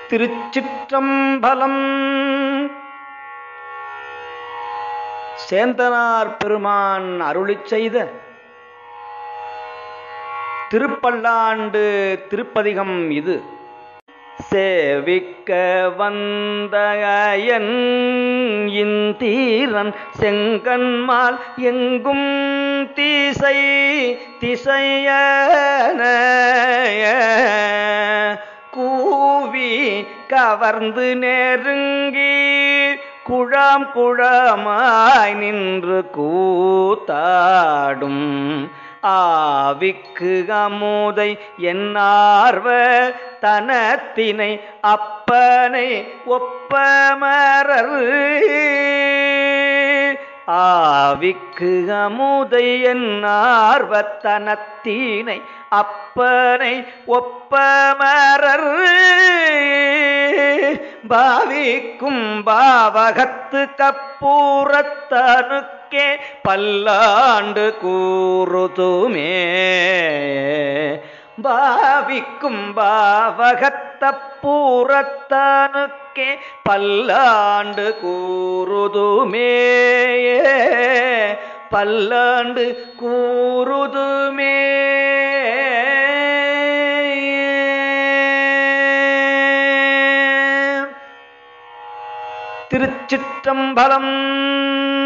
திருச்சிற்றம்பலம் சேந்தனார் பெருமான் அருளிச் செய்த திருப்பல்லாண்டு திருப்பதிகம் இது சேவிக்க வந்தயன் இந்தீரன் செங்கன்மால் எங்கும் தீசை திசையன கூவி கவர்ந்து நெருங்கி குழாம் குழாமாய் நின்று கூத்தாடும் ஆவிக்கு அமுதை என்னார்வ தனத்தினை அப்பனை ஒப்பமரர் ஆவிக்கு அமுதை என்னார்வத்தனத்தினை அப்பனை ஒப்பமரர் பாவிக்கும் பாவகத்து கப்பூரத்தனுக்கே பல்லாண்டு கூறுதுமே பாவிக்கும் பாவகத்தப்பூரத்தனுக்கே பல்லாண்டு கூறுதுமே பல்லாண்டு கூறுதுமே திருச்சிற்றம்பலம்